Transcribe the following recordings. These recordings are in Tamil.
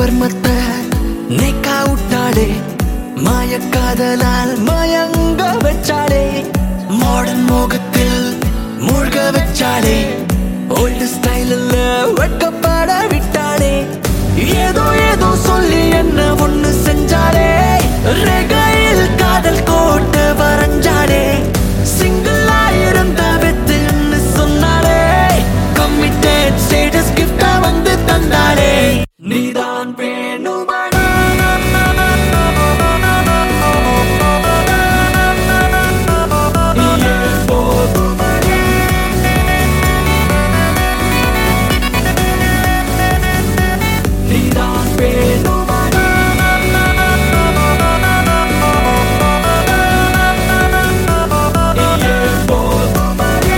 பர்மத்தை நேக்கா விட்டாளே மாயக்காதலால் மயங்க வச்சாளே மாடர்ன் மோகத்தில் மூழ்க வச்சாளே ஓல்டு ஸ்டைலில் வெட்கப்பட விட்டாளே ஏதோ ஏதோ சொல்லி என்ன ஒண்ணு செஞ்சாளே ரெகையில் காதல் கோட்டு வரைஞ்சாளே சிங்கிளா இருந்த வெத்துன்னு சொன்னாளே கம்மிட்டட் ஸ்டேட்டஸ் கிஃப்டா வந்து தந்தாளே நீதான் வேணுமடா நீயே போதுமடா நீதான் வேணுமடா நீயே போதுமடா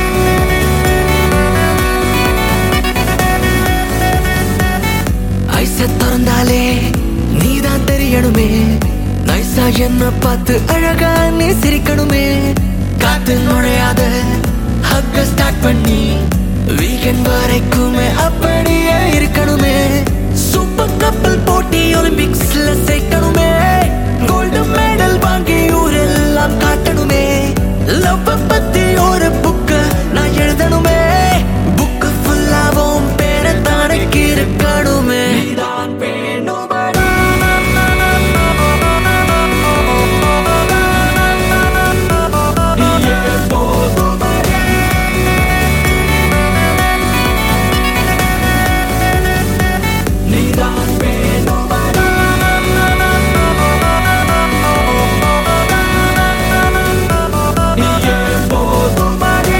ஐச திறந்தாலே நீதான் தெரியணுமே நைசா என்ன பார்த்து அழகா நீ சிரிக்கணுமே காத்து நுழையாத ஹக்க ஸ்டார்ட் பண்ணி வீக்கெண்ட் வரைக்குமே அப்படியே இருக்கணுமே சூப்பர் கப்பல் போட்டி ஒலிம்பிக்ஸ்ல சேர்க்கணுமே கோல்டு மெடல் வாங்கி ஊரெல்லாம் காட்டணுமே லவ் பத்தி ஒரு புக்கு நான் எழுதணுமே புக்கு ஃபுல்லாவும் பேரை தானக்கு இருக்கணுமே நீதான் வேணுமடா நீயே போதுமடா நீதான் வேணுமடா நீயே போதுமடா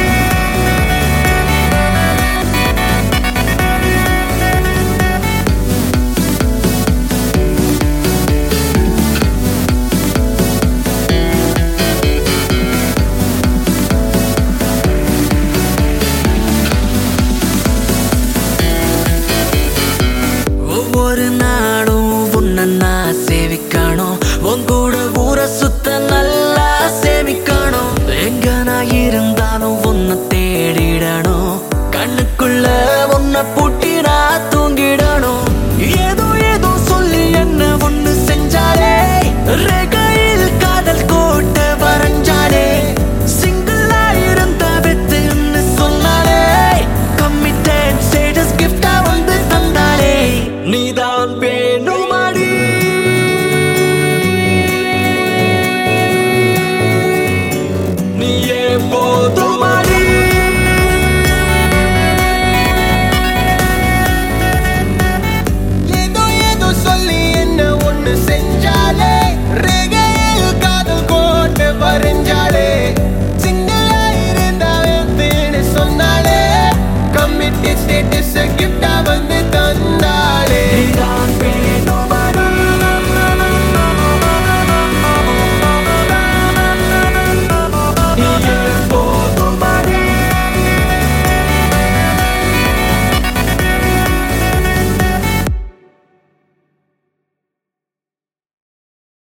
ஒவ்வொரு நாளும் உன்னை நான் சேவிக்கணும் உன் கூட ஊரை சுத்த நல்லா சேமிக்கணும் எங்க நான் இருந்தாலும் உன்னை தேடிடணும் கண்ணுக்குள்ள உன்னை பூட்டி நான் தூங்கிட